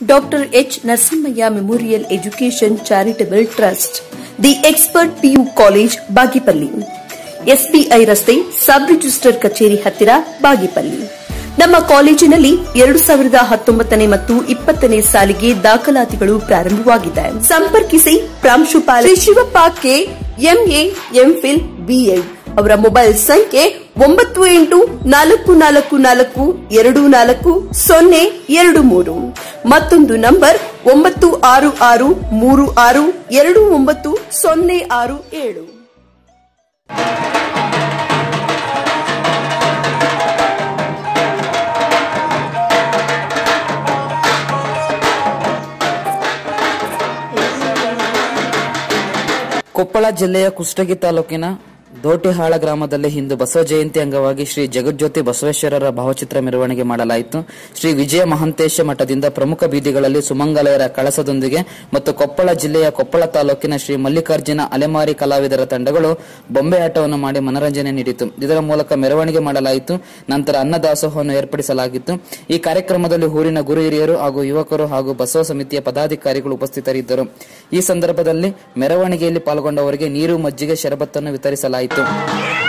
Dr. H. Narasimhaya Memorial Education Charitable Trust, The Expert PU College, Bagepalli SBI ರಸ್ತೆ sub register ಕಚೇರಿ ಹತ್ತಿರ ಬಾಗಿಪಲ್ಲಿ ನಮ್ಮ ಕಾಲೇಜಿನಲ್ಲಿ ಎರಡು ಸಾವಿರದ ಹತ್ತೊಂಬತ್ತನೇ ಮತ್ತು ಇಪ್ಪತ್ತನೇ ಸಾಲಿಗೆ ದಾಖಲಾತಿಗಳು ಪ್ರಾರಂಭವಾಗಿದೆ ಸಂಪರ್ಕಿಸಿ ಪ್ರಾಂಶುಪಾಲ Shri Shivappa K MA MPhil BEd ಅವರ ಮೊಬೈಲ್ ಸಂಖ್ಯೆ ಒಂಬತ್ತು ಎಂಟು ನಾಲ್ಕು ನಾಲ್ಕು ನಾಲ್ಕು ಎರಡು ನಾಲ್ಕು ಸೊನ್ನೆ ಎರಡು ಮೂರು ಮತ್ತೊಂದು ನಂಬರ್ ಒಂಬತ್ತು ಆರು ಆರು ಮೂರು ಆರು ಎರಡು ಒಂಬತ್ತು ಸೊನ್ನೆ ಆರು ಏಳು ಕೊಪ್ಪಳ ಜಿಲ್ಲೆಯ ಕುಷ್ಟಗಿ ತಾಲೂಕಿನ ದೋಟಿಹಾಳ ಗ್ರಾಮದಲ್ಲಿ ಇಂದು ಬಸವ ಜಯಂತಿ ಅಂಗವಾಗಿ ಶ್ರೀ ಜಗಜ್ಯೋತಿ ಬಸವೇಶ್ವರರ ಭಾವಚಿತ್ರ ಮೆರವಣಿಗೆ ಮಾಡಲಾಯಿತು ಶ್ರೀ ವಿಜಯ ಮಹಂತೇಶ ಮಠದಿಂದ ಪ್ರಮುಖ ಬೀದಿಗಳಲ್ಲಿ ಸುಮಂಗಲೆಯರ ಕಳಸದೊಂದಿಗೆ ಮತ್ತು ಕೊಪ್ಪಳ ಜಿಲ್ಲೆಯ ಕೊಪ್ಪಳ ತಾಲೂಕಿನ ಶ್ರೀ ಮಲ್ಲಿಕಾರ್ಜುನ ಅಲೆಮಾರಿ ಕಲಾವಿದರ ತಂಡಗಳು ಬೊಂಬೆ ಆಟವನ್ನು ಮಾಡಿ ಮನರಂಜನೆ ನೀಡಿತು ಇದರ ಮೂಲಕ ಮೆರವಣಿಗೆ ಮಾಡಲಾಯಿತು ನಂತರ ಅನ್ನದಾಸೋಹವನ್ನು ಏರ್ಪಡಿಸಲಾಗಿತ್ತು ಈ ಕಾರ್ಯಕ್ರಮದಲ್ಲಿ ಊರಿನ ಗುರು ಹಿರಿಯರು ಹಾಗೂ ಯುವಕರು ಹಾಗೂ ಬಸವ ಸಮಿತಿಯ ಪದಾಧಿಕಾರಿಗಳು ಉಪಸ್ಥಿತರಿದ್ದರು ಈ ಸಂದರ್ಭದಲ್ಲಿ ಮೆರವಣಿಗೆಯಲ್ಲಿ ಪಾಲ್ಗೊಂಡವರಿಗೆ ನೀರು ಮಜ್ಜಿಗೆ ಶರಬತ್ತನ್ನು ವಿತರಿಸಲಾಯಿತು